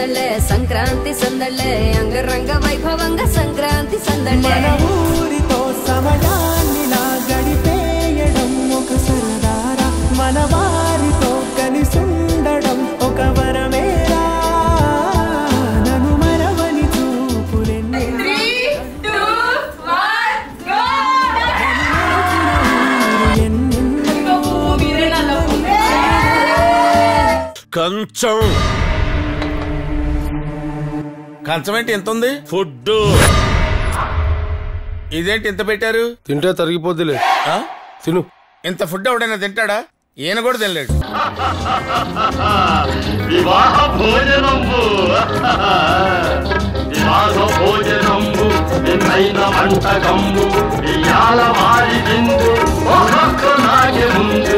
సందళ్ళే సంక్రాంతి సందళ్ళే అంగరంగ వైభవంగా సంక్రాంతి సందళ్ళే మన ఊరితో సమయాన్నిలా గడిపేయడం ఒక సరదారా మన వారితో కలిసుండడం ఒక వరమేరా నన్ను మరవని చూపులెన్ని కంచం కంచం ఏంటి ఎంత ఉంది ఫుడ్ ఇదేంటి ఇంత పెట్టారు తింటే తరిగిపోద్దిలే ఆ? తిను ఇంత ఫుడ్ ఎవడైనా తింటాడా ఈయన కూడా తినలేడు వివాహ భోజనంబు వివాహ భోజనంబు నిన్నైన వంటకంబు ఇయాల వారి విందు ఒక్కొక్క నాటి ముందు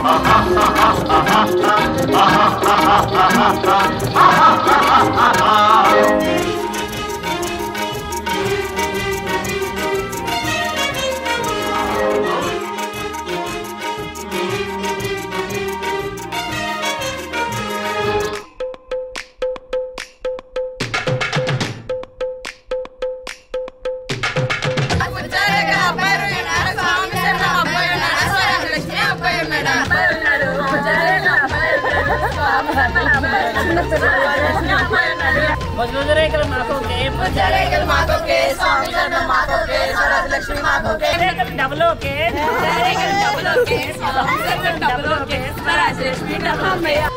double okay double okay double okay